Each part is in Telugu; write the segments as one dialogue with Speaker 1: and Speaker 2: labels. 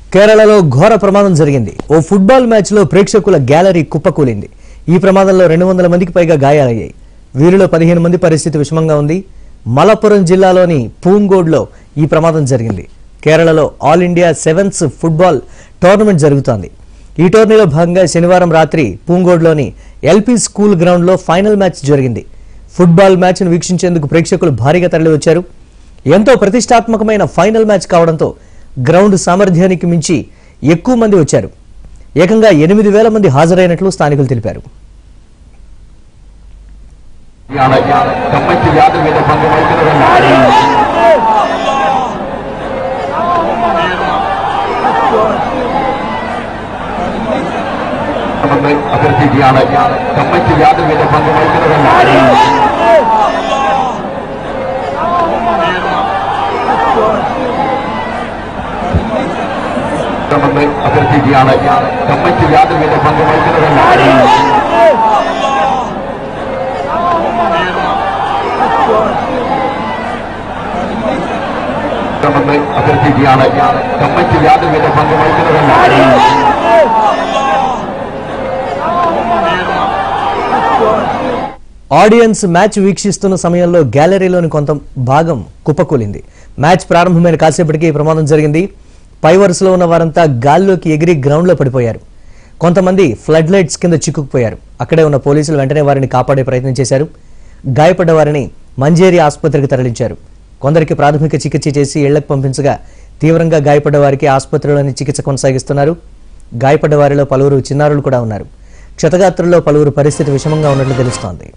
Speaker 1: కేరళలో ఘోర ప్రమాదం జరిగింది ఓ ఫుట్బాల్ మ్యాచ్లో ప్రేక్షకుల గ్యాలరీ కుప్పకూలింది ఈ ప్రమాదంలో రెండు వందల మందికి పైగా గాయాలయ్యాయి వీరిలో పదిహేను మంది పరిస్థితి విషమంగా ఉంది మలప్పురం జిల్లాలోని పూంగోడ్లో ఈ ప్రమాదం జరిగింది కేరళలో all India sevens football tournament జరుగుతోంది ఈ టోర్నీలో భాగంగా శనివారం రాత్రి పూంగోడ్లోని ఎల్పీ స్కూల్ గ్రౌండ్లో ఫైనల్ మ్యాచ్ జరిగింది ఫుట్బాల్ మ్యాచ్ను వీక్షించేందుకు ప్రేక్షకులు భారీగా తరలివచ్చారు ఎంతో ప్రతిష్టాత్మకమైన ఫైనల్ మ్యాచ్ కావడంతో గ్రౌండ్ సామర్థ్యానికి మించి ఎక్కువ మంది వచ్చారు ఏకంగా ఎనిమిది వేల మంది హాజరైనట్లు స్థానికులు తెలిపారు
Speaker 2: ാണ് കമ്മറ്റി യാതൊരുവിധ പങ്ക് വഹിക്കുന്നതെന്നാണ് നമ്മൾ അഭ്യർത്ഥിക്കുകയാണ് കമ്മറ്റി യാതൊരുവിധ പങ്ക് വഹിക്കുന്നതെന്നാണ് നമ്മൾ അഭ്യർത്ഥിക്കുകയാണ് കമ്മറ്റി യാതൊരുവിധ പങ്ക് വഹിക്കുന്നതെന്നാണ് നമ്മൾ അഭ്യർത്ഥിക്കുകയാണ് കമ്മറ്റി യാതൊരുവിധ പങ്ക് വഹിക്കുന്നതെന്നാണ്
Speaker 1: ఆడియన్స్ మ్యాచ్ వీక్షిస్తున్న సమయంలో గ్యాలరీలోని కొంత భాగం కుప్పకూలింది మ్యాచ్ ప్రారంభమైన కాసేపటికి ఈ ప్రమాదం జరిగింది పై వరుసలో ఉన్న వారంతా గాల్లోకి ఎగిరి గ్రౌండ్లో పడిపోయారు కొంతమంది ఫ్లడ్ లైట్స్ కింద చిక్కుకుపోయారు అక్కడే ఉన్న పోలీసులు వెంటనే వారిని కాపాడే ప్రయత్నం చేశారు గాయపడ్డ వారిని మంజేరి ఆసుపత్రికి తరలించారు కొందరికి ప్రాథమిక చికిత్స చేసి ఇళ్లకు పంపించగా తీవ్రంగా గాయపడ్డ వారికి ఆసుపత్రిలోని చికిత్స కొనసాగిస్తున్నారు గాయపడ్డ వారిలో పలువురు చిన్నారులు కూడా ఉన్నారు క్షతగాత్రుల్లో పలువురు పరిస్థితి విషమంగా ఉన్నట్లు తెలుస్తోంది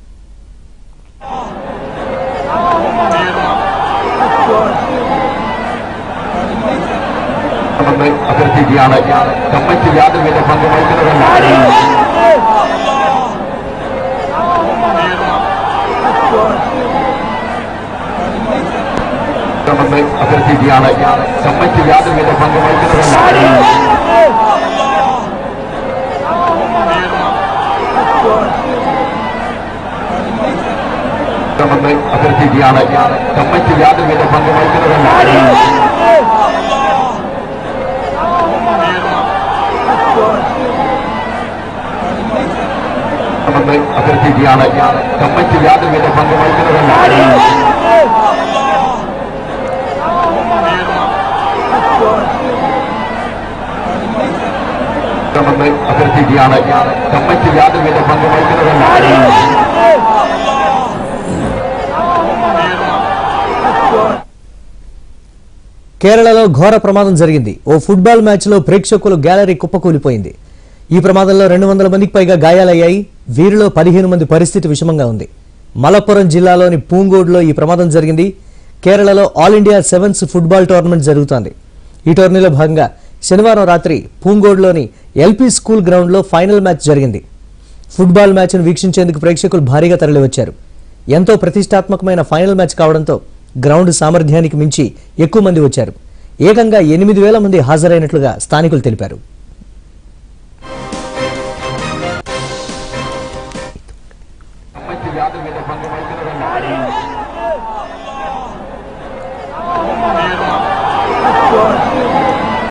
Speaker 2: നമ്മൾ അഭ്യർത്ഥിക്കുകയാണ് കമ്മറ്റി യാതൊരുവിധ പങ്ക് വഹിക്കുന്നതെന്നാണ് നമ്മൾ അഭ്യർത്ഥിക്കുകയാണ് കമ്മറ്റി യാതൊരുവിധ പങ്ക് വഹിക്കുന്നതെന്നാണ് നമ്മൾ അഭ്യർത്ഥിക്കുകയാണ് കമ്മറ്റി യാതൊരുവിധ പങ്ക് വഹിക്കുന്നതെന്നാണ് നമ്മൾ അഭ്യർത്ഥിക്കുകയാണ് കമ്മറ്റി യാതൊരുവിധ പങ്ക് വഹിക്കുന്നതെന്നാണ് നമ്മൾ അഭ്യർത്ഥിക്കുകയാണ് കമ്മറ്റി യാതൊരുവിധ പങ്ക് വഹിക്കുന്നതെന്നാണ്
Speaker 1: కేరళలో ఘోర ప్రమాదం జరిగింది ఓ ఫుట్బాల్ మ్యాచ్లో ప్రేక్షకులు గ్యాలరీ కుప్పకూలిపోయింది ఈ ప్రమాదంలో రెండు వందల మందికి పైగా గాయాలయ్యాయి వీరిలో పదిహేను మంది పరిస్థితి విషమంగా ఉంది మలప్పురం జిల్లాలోని పూంగోడ్లో ఈ ప్రమాదం జరిగింది కేరళలో all India sevens football tournament జరుగుతోంది ఈ టోర్నీలో భాగంగా శనివారం రాత్రి పూంగోడ్లోని ఎల్పీ స్కూల్ గ్రౌండ్లో ఫైనల్ మ్యాచ్ జరిగింది ఫుట్బాల్ మ్యాచ్ను వీక్షించేందుకు ప్రేక్షకులు భారీగా తరలివచ్చారు ఎంతో ప్రతిష్టాత్మకమైన ఫైనల్ మ్యాచ్ కావడంతో గ్రౌండ్ సామర్థ్యానికి మించి ఎక్కువ మంది వచ్చారు ఏకంగా ఎనిమిది వేల మంది హాజరైనట్లుగా స్థానికులు తెలిపారు
Speaker 2: കമ്മറ്റി യാതൊരുവിധ പങ്ക് വഹിക്കുന്നതെന്നാണ്